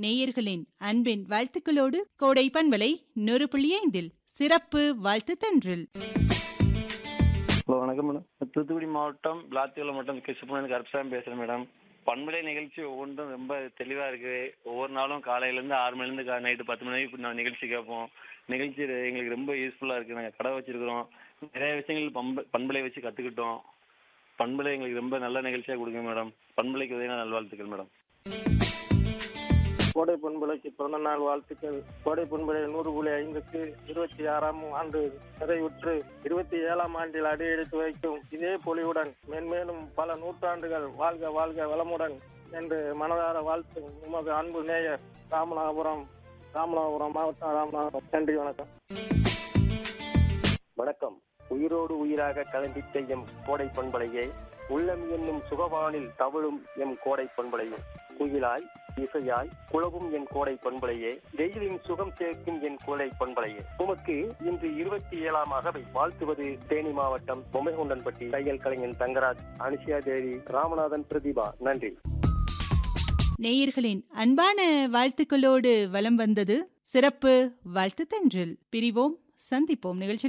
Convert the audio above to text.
நேயர்களின் அன்பின் வாழ்த்துக்களோடு கோடை பண்பலை நூறு புள்ளி ஐந்தில் சிறப்பு வாழ்த்து தன்றில் ஹலோ வணக்கம் மேடம் தூத்துக்குடி மாவட்டம் விளாத்திகுளம் மாவட்டம் கிருஷ்ணபுரம் கருப்சாமி பேசுகிறேன் மேடம் பண்பலை நிகழ்ச்சி ஒவ்வொன்றும் ரொம்ப தெளிவாக இருக்குது ஒவ்வொரு நாளும் காலையிலேருந்து ஆறு மணிலேருந்து கா நைட்டு பத்து மணி வரைக்கும் நான் நிகழ்ச்சி கேட்போம் நிகழ்ச்சி எங்களுக்கு ரொம்ப யூஸ்ஃபுல்லாக இருக்குது நாங்கள் கடை வச்சுருக்கிறோம் நிறைய விஷயங்கள் பண்ப பண்பலை வச்சு கற்றுக்கிட்டோம் பண்பலை எங்களுக்கு ரொம்ப நல்ல நிகழ்ச்சியாக கொடுங்க மேடம் பண்பலைக்கு உதவியான நல்வாழ்த்துக்கள் மேடம் கோடை பண்பலைக்கு பிறந்த நாள் வாழ்த்துக்கள் கோடை பண்பலை நூறு புள்ளி ஐந்துக்கு இருபத்தி ஆறாம் ஆண்டு நிறைவுற்று இருபத்தி ஏழாம் ஆண்டில் அடி எடுத்து வைக்கும் இதே பொலிவுடன் மென்மேலும் பல நூற்றாண்டுகள் வாழ்க வாழ்க வளமுடன் என்று மனதார வாழ்த்து உமது அன்பு நேயர் ராமநாதபுரம் ராமநாதபுரம் மாவட்டம் ராமநாதபுரம் நன்றி வணக்கம் வணக்கம் உயிரோடு உயிராக கலந்திட்ட எம் கோடை பண்பலையே உள்ளம் என்னும் சுகவானில் தவழும் எம் கோடை பண்பலையே குயிலாய் இசையாய் குளவும் என் கோடை பண்பலையே வெயிலின் சுகம் சேர்க்கும் என் கோடை பண்பலையே உமக்கு இன்று இருபத்தி ஏழாம் அகவை வாழ்த்துவது தேனி மாவட்டம் பொம்மைகுண்டன்பட்டி தையல் கலைஞன் தங்கராஜ் அனுஷியா தேவி ராமநாதன் பிரதீபா நன்றி நேயர்களின் அன்பான வாழ்த்துக்களோடு வலம் வந்தது சிறப்பு வாழ்த்து தன்றில் பிரிவோம் சந்திப்போம் நிகழ்ச்சி